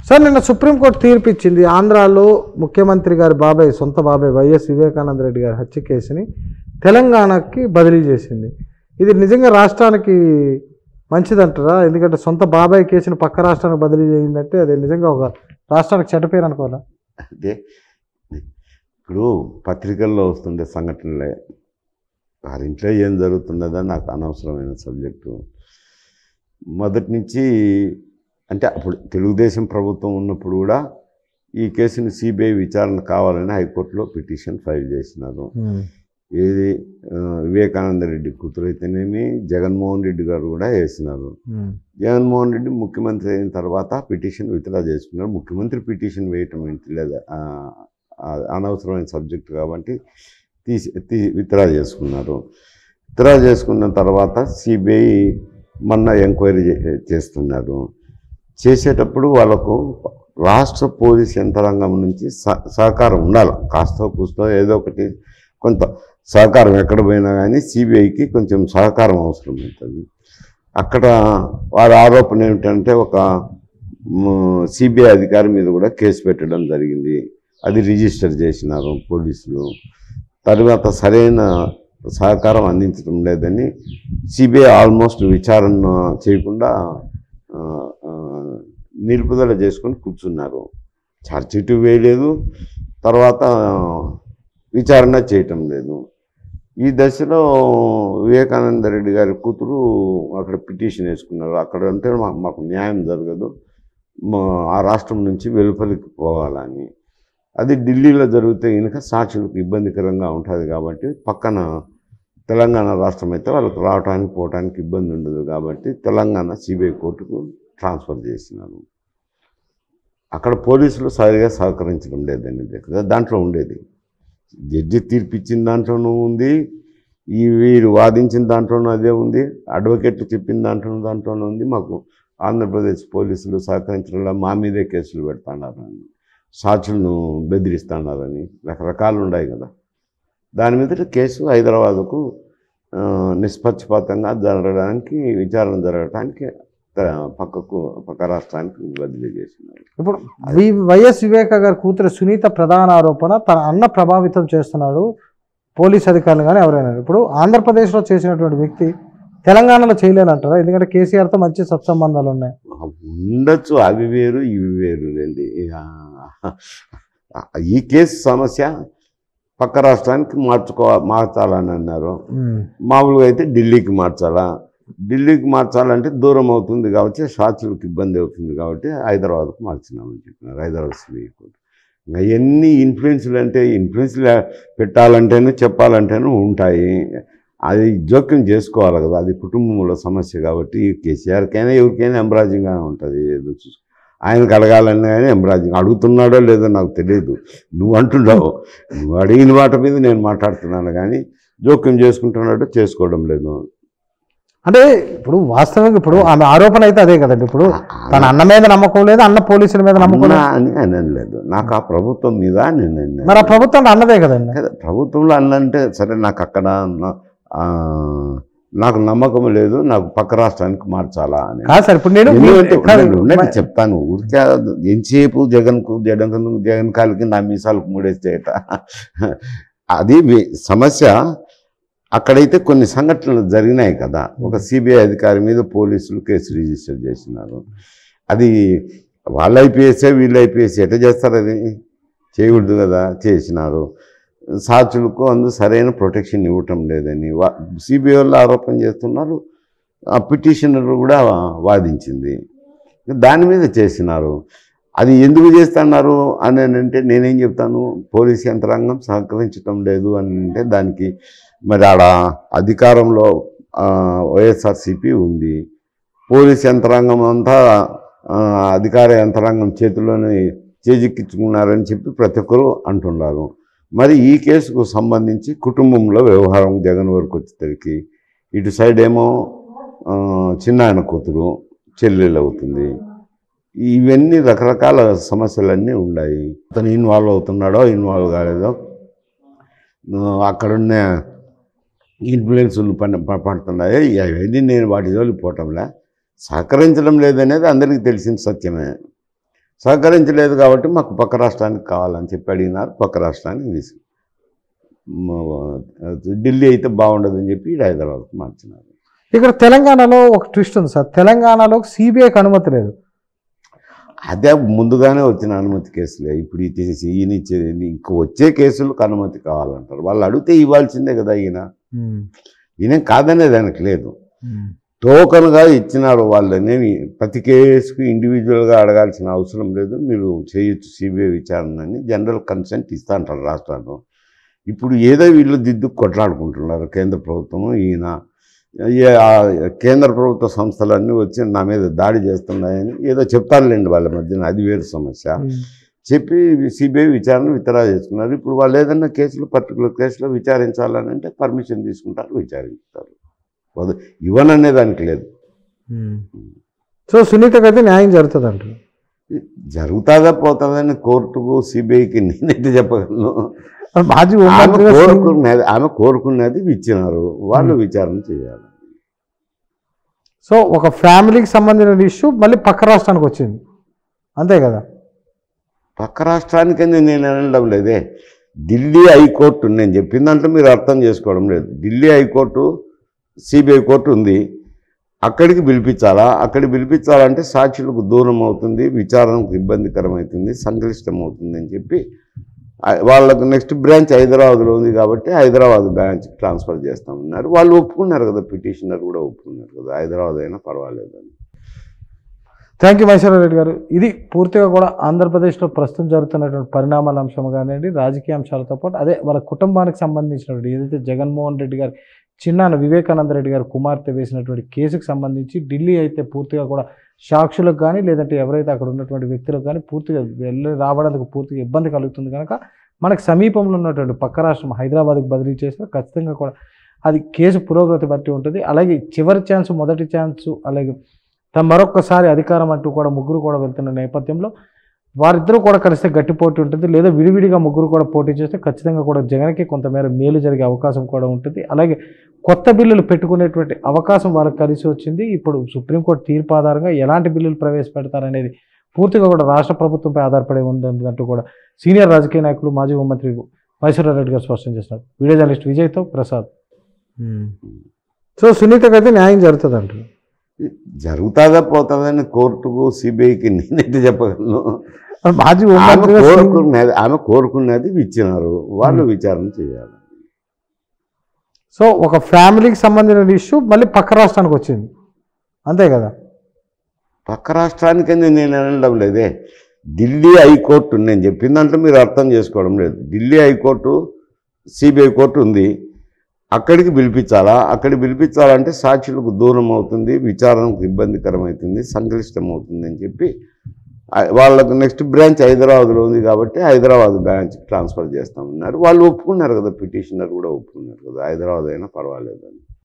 Sir నిన్న supreme court తీర్పు ఇచ్చింది ఆంధ్రాలో ముఖ్యమంత్రి గారి బాబాయ్ సొంత బాబాయ్ వైఎస్ వివేకానంద రెడ్డి గారి హత్య కేసుని తెలంగాణకి బదిలీ చేసింది ఇది నిజంగా రాష్ట్రానికి మంచిదంటారా ఎందుకంటే సొంత బాబాయ్ కేసుని పక్క రాష్ట్రానికి బదిలీ చేయిందంటే అది నిజంగా ఒక రాష్ట్రానికి చెడ్డ పేరు అనుకోవాలా అదే ఇప్పుడు పత్రికల్లో వస్తుండే సంఘటనలే వారి ఇంట్లో ఏం జరుగుతున్నదో నాకు అనవసరమైన సబ్జెక్టు మొదటి నుంచి అంటే అప్పుడు తెలుగుదేశం ప్రభుత్వం ఉన్నప్పుడు కూడా ఈ కేసుని సిబిఐ విచారణ కావాలని హైకోర్టులో పిటిషన్ ఫైల్ చేసినారు ఏది ఆ, వివేకానంద రెడ్డి కూతురు అయితేనేమి జగన్మోహన్ రెడ్డి గారు కూడా వేసినారు జగన్మోహన్ రెడ్డి ముఖ్యమంత్రి అయిన తర్వాత పిటిషన్ విత్డ్రా చేసుకున్నారు ముఖ్యమంత్రి పిటిషన్ వేయటం ఏంటి లేదా ఆ, ఆ, అనవసరమైన సబ్జెక్ట్ కాబట్టి తీసి తీ విత్డ్రా చేసుకున్నారు విత్డ్రా చేసుకున్న తర్వాత సిబిఐ మొన్న ఎంక్వైరీ చే- చేస్తున్నారు చేసేటప్పుడు వాళ్ళకు రాష్ట్ర పోలీస్ యంత్రాంగం నుంచి సహ- సహకారం ఉండాలి కాస్త కూస్తో ఏదో ఒకటి కొంత సహకారం ఎక్కడ పోయినా కానీ సిబిఐకి కొంచెం సహకారం అవసరం అవుతుంది అక్కడ వారి ఆరోపణ ఏమిటంటే ఒక సిబిఐ అధికారి మీద కూడా కేసు పెట్టడం జరిగింది అది రిజిస్టర్ చేసినారు పోలీసులు తర్వాత సరైన సహకారం అందించడం లేదని సిబిఐ ఆల్మోస్ట్ విచారణ చేయకుండా ఆ, ఆ, నిలుపుదల చేసుకొని కూర్చున్నారు ఛార్జ్షీట్ వేయలేదు తర్వాత విచారణ చేయటం లేదు ఈ దశలో వివేకానంద రెడ్డి గారి కూతురు అక్కడ పిటిషన్ వేసుకున్నారు అక్కడ అంటే మా- మాకు న్యాయం జరగదు మా ఆ రాష్ట్రం నుంచి వెలుపలికి పోవాలని అది ఢిల్లీలో జరిగితే కనుక సాక్షులకు ఇబ్బందికరంగా ఉంటుంది కాబట్టి పక్కన తెలంగాణ రాష్ట్రం అయితే వాళ్ళకి రావడానికి పోవడానికి ఇబ్బంది ఉండదు కాబట్టి తెలంగాణ సిబిఐ కోర్టుకు ట్రాన్స్ఫర్ చేసినారు అక్కడ పోలీసులు సరిగా సహకరించడం లేదనేది కదా దాంట్లో ఉండేది జడ్జి తీర్పిచ్చిన దాంట్లోనూ ఉంది ఈ వీరు వాదించిన దాంట్లోనూ అదే ఉంది అడ్వకేట్లు చెప్పిన దాంట్లోనూ దాంట్లోనూ ఉంది మాకు ఆంధ్రప్రదేశ్ పోలీసులు సహకరించడంలో మా మీదే కేసులు పెడతాడారని సాక్షులను బెదిరిస్తున్నారని రకరకాలు ఉన్నాయి కదా దాని మీద కేసు హైదరాబాదుకు ఆ, నిష్పక్షపాతంగా జరగడానికి విచారణ జరగడానికి త- పక్కకు పక్క రాష్ట్రానికి బదిలీ చేసినారు ఇప్పుడు వి- వైఎస్ వివేక గారి కూతురు సునీత ప్రధాన ఆరోపణ తన అన్న ప్రభావితం చేస్తున్నాడు పోలీస్ అధికారులు కానీ ఎవరైనా ఇప్పుడు ఆంధ్రప్రదేశ్లో చేసినటువంటి వ్యక్తి తెలంగాణలో చేయలేనంటారా ఎందుకంటే కేసీఆర్తో మంచి సత్సంబంధాలు ఉన్నాయి ఉండొచ్చు అవి వేరు ఇవి వేరు అండి ఈ కేసు సమస్య పక్క రాష్ట్రానికి మార్చుకో మార్చాలని అన్నారు మామూలుగా అయితే ఢిల్లీకి మార్చాలా ఢిల్లీకి మార్చాలంటే దూరం అవుతుంది కాబట్టి సాక్షులకు ఇబ్బంది అవుతుంది కాబట్టి హైదరాబాద్కు మార్చినామని చెప్పినారు హైదరాబాద్ సిబిఐ కోర్టు ఇంకా ఎన్ని ఇన్ఫ్లుయెన్స్లు అంటే ఇన్ఫ్లుయెన్స్ పెట్టాలంటేనే చెప్పాలంటేనే ఉంటాయి అది జోక్యం చేసుకోవాలి కదా అది కుటుంబంలో సమస్య కాబట్టి కేసీఆర్కైనా ఎవరికైనా ఎంబ్రాజింగ్గానే ఉంటుంది ఏదో చూసు ఆయనకు అడగాలన్నా కానీ ఎంబ్రాజింగ్ అడుగుతున్నాడో లేదో నాకు తెలియదు నువ్వు అంటున్నావు నువ్వు అడిగిన మాట మీద నేను మాట్లాడుతున్నాను కానీ జోక్యం చేసుకుంటున్నాడో చేసుకోవడం లేదు అంటే ఇప్పుడు వాస్తవంగా ఇప్పుడు ఆమె ఆరోపణ అయితే అదే కదండి ఇప్పుడు తన అన్న మీద నమ్మకం లేదు అన్న పోలీసుల మీద నమ్మకం అన్నా లేదు అని అనలేదు నాకు ఆ ప్రభుత్వం మీద నేను అన్నాను. మరి ఆ ప్రభుత్వం అన్నదే కదండి కదా ప్రభుత్వంలో అన్నంటే సరే నాకు అక్కడ నా- ఆ, నాకు నమ్మకం లేదు నాకు పక్క రాష్ట్రానికి మార్చాలా అని కాదు సార్ ఇప్పుడు నేను ఎందుకంటే కాదు, ఉండండి, ఉండండి చెప్తాను ఊరికే ఎంతసేపు జగన్కు జగన్ జగన్ కాలికి నా మీసాలకు మూడేసేట అది వి- సమస్య అక్కడైతే కొన్ని సంఘటనలు జరిగినాయి కదా ఒక సిబిఐ అధికారి మీద పోలీసులు కేసు రిజిస్టర్ చేసినారు అది వాళ్ళ ఐపీఎస్ఏ వీళ్ళ ఐపీఎస్ ఎట్లా చేస్తారు అది చేయకూడదు కదా చేసినారు సాక్షులకు అందు సరైన ప్రొటెక్షన్ ఇవ్వటం లేదని వా సిబిఐ వాళ్ళు ఆరోపణ చేస్తున్నారు ఆ పిటిషనర్ కూడా వాదించింది దాని మీద చేసినారు అది ఎందుకు చేస్తున్నారు అని అంటే నేనేం చెప్తాను పోలీస్ యంత్రాంగం సహకరించటం లేదు అని అంటే దానికి మరి ఆడ అధికారంలో ఆ, వైఎస్ఆర్సిపి ఉంది పోలీస్ యంత్రాంగం అంతా ఆ, అధికార యంత్రాంగం చేతిలోనే చేజిక్కించుకున్నారని చెప్పి ప్రతి ఒక్కరూ అంటున్నారు మరి ఈ కేసుకు సంబంధించి కుటుంబంలో వ్యవహారం జగన్ వరకు వచ్చేసరికి ఇటు సైడ్ ఏమో ఆ, చిన్న ఆయన కూతురు చెల్లెలు అవుతుంది ఇవన్నీ రకరకాల సమస్యలన్నీ ఉన్నాయి అతను ఇన్వాల్వ్ అవుతున్నాడో ఇన్వాల్వ్ కాలేదో ఆ, అక్కడున్న ఇన్ఫ్లుయెన్స్లు పని ప- పడుతున్నాయి అవన్నీ నేను వాటి జోలికి పోవటంలే సహకరించడం లేదనేది అందరికీ తెలిసిన సత్యమే సహకరించలేదు కాబట్టి మాకు పక్క రాష్ట్రానికి కావాలని చెప్పి అడిగినారు పక్క రాష్ట్రానికి తీసుకు మ- ఢిల్లీ అయితే బాగుండదని చెప్పి ఈడ హైదరాబాద్కి మార్చినారు ఇక్కడ తెలంగాణలో ఒక ట్విస్ట్ ఉంది సార్ తెలంగాణలో సిబిఐకి అనుమతి లేదు అదే ముందుగానే వచ్చిన అనుమతి కేసులే ఇప్పుడు ఇది చేసి ఈయన ఇచ్చేది ఇంక వచ్చే కేసులకు అనుమతి కావాలంటారు వాళ్ళు అడిగితే ఇవ్వాల్సిందే కదా ఈయన ఈయన కాదనే దానికి లేదు టోకన్గా ఇచ్చినారు వాళ్ళనేమి ప్రతి కేసుకు ఇండివిజువల్గా అడగాల్సిన అవసరం లేదు మీరు చేయొచ్చు సిబిఐ విచారణ అని జనరల్ కన్సెంట్ ఇస్తా అంటారు రాష్ట్రాలు ఇప్పుడు ఏదో వీళ్ళు దిద్దు కొట్లాడుకుంటున్నారు కేంద్ర ప్రభుత్వము ఈయన ఏ- ఆ కేంద్ర ప్రభుత్వ సంస్థలన్నీ వచ్చి నా మీద దాడి చేస్తున్నాయని ఏదో చెప్తారులేండి వాళ్ళ మధ్యన అది వేరు సమస్య చెప్పి సిబిఐ విచారణ విత్డ్రా చేసుకున్నారు ఇప్పుడు వాళ్ళు ఏదైనా కేసులు పర్టికులర్ కేసులో విచారించాలని అంటే పర్మిషన్ తీసుకుంటారు విచారిస్తారు వద- ఇవ్వననే దానికి లేదు సో సునీతకి అయితే న్యాయం జరుగుతుంది అంటారు జరుగుతుందా పోతుందని కోర్టుకు సిబిఐకి నేనైతే చెప్పగలను మాజీ ఆమె హోంమంత్రిగా సింగ్- కోరుకున్నది ఆమె కోరుకున్నది ఇచ్చినారు వాళ్ళు విచారణ చేయాలి సో ఒక ఫ్యామిలీకి సంబంధించిన ఇష్యూ మళ్ళీ పక్క రాష్ట్రానికి వచ్చింది అంతే కదా పక్క రాష్ట్రానికి నేను అనడం లేదే ఢిల్లీ హైకోర్టు నేను చెప్పిన దాంట్లో మీరు అర్థం చేసుకోవడం లేదు ఢిల్లీ హైకోర్టు సిబిఐ కోర్టు ఉంది అక్కడికి పిలిపించాలా అక్కడికి పిలిపించాలంటే సాక్షులకు దూరం అవుతుంది విచారణకు ఇబ్బందికరం అవుతుంది సంక్లిష్టం అవుతుంది అని చెప్పి ఆ, వాళ్ళకు నెక్స్ట్ బ్రాంచ్ హైదరాబాద్లో ఉంది కాబట్టి హైదరాబాద్ బ్రాంచ్కి ట్రాన్స్ఫర్ చేస్తామన్నారు వాళ్ళు ఒప్పుకున్నారు కదా పిటిషనర్ కూడా ఒప్పుకున్నారు కదా హైదరాబాద్ అయినా పర్వాలేదు అని థ్యాంక్ యూ రెడ్డి గారు ఇది పూర్తిగా కూడా ఆంధ్రప్రదేశ్లో ప్రస్తుతం జరుగుతున్నటువంటి పరిణామాల అంశం కానివ్వండి రాజకీయ అంశాలతో పాటు అదే వాళ్ళ కుటుంబానికి సంబంధించినటువంటి ఏదైతే జగన్మోహన్ రెడ్డి గారి చిన్నాన్న వివేకానంద రెడ్డి గారి కుమార్తె వేసినటువంటి కేసుకు సంబంధించి ఢిల్లీ అయితే పూర్తిగా కూడా సాక్షులకు కానీ లేదంటే ఎవరైతే అక్కడ ఉన్నటువంటి వ్యక్తులకు కానీ పూర్తిగా వెళ్ళి రావడానికి పూర్తిగా ఇబ్బంది కలుగుతుంది కనుక మనకు సమీపంలో ఉన్నటువంటి పక్క రాష్ట్రం హైదరాబాద్కి బదిలీ చేసినా ఖచ్చితంగా కూడా అది కేసు పురోగతి బట్టి ఉంటుంది అలాగే చివరి ఛాన్స్ మొదటి ఛాన్స్ అలాగే తమ మరొక్కసారి అధికారం అంటూ కూడా ముగ్గురు కూడా వెళ్తున్న నేపథ్యంలో వారిద్దరూ కూడా కలిస్తే గట్టి పోటీ ఉంటుంది లేదా విడివిడిగా ముగ్గురు కూడా పోటీ చేస్తే ఖచ్చితంగా కూడా జగన్కి కొంతమేర మేలు జరిగే అవకాశం కూడా ఉంటుంది అలాగే కొత్త బిల్లులు పెట్టుకునేటువంటి అవకాశం వాళ్ళకి కలిసి వచ్చింది ఇప్పుడు సుప్రీంకోర్టు తీర్పు ఆధారంగా ఎలాంటి బిల్లులు ప్రవేశపెడతారనేది పూర్తిగా కూడా రాష్ట్ర ప్రభుత్వంపై ఆధారపడి ఉందంటూ కూడా సీనియర్ రాజకీయ నాయకులు మాజీ హోంమంత్రి రెడ్డి గారు స్పష్టం చేస్తున్నారు వీడియో జర్నలిస్ట్ విజయ్తో ప్రసాద్ సో సునీతకి అయితే న్యాయం జరుగుతుంది అంటారు జరుగుతుందా పోతుందని కోర్టుకు సిబిఐకి నేనైతే చెప్పగలను మాజీ ఆమె హోంమంత్రిగా సింగ్- కోరుకున్నది ఆమె కోరుకున్నది ఇచ్చినారు వాళ్ళు విచారణ చేయాలి సో ఒక ఫ్యామిలీకి సంబంధించిన ఇష్యూ మళ్ళీ పక్క రాష్ట్రానికి వచ్చింది అంతే కదా పక్క రాష్ట్రానికి నేను అనడం లేదే ఢిల్లీ హైకోర్టు నేను చెప్పిన దాంట్లో మీరు అర్థం చేసుకోవడం లేదు ఢిల్లీ హైకోర్టు సిబిఐ కోర్టు ఉంది అక్కడికి పిలిపించాలా అక్కడికి పిలిపించాలంటే సాక్షులకు దూరం అవుతుంది విచారణకు ఇబ్బందికరం అవుతుంది సంక్లిష్టం అవుతుంది అని చెప్పి ఆ, వాళ్ళకు నెక్స్ట్ బ్రాంచ్ హైదరాబాద్లో ఉంది కాబట్టి హైదరాబాద్ బ్రాంచ్కి ట్రాన్స్ఫర్ చేస్తామన్నారు వాళ్ళు ఒప్పుకున్నారు కదా పిటిషనర్ కూడా ఒప్పుకున్నారు కదా హైదరాబాద్ అయినా పర్వాలేదు అని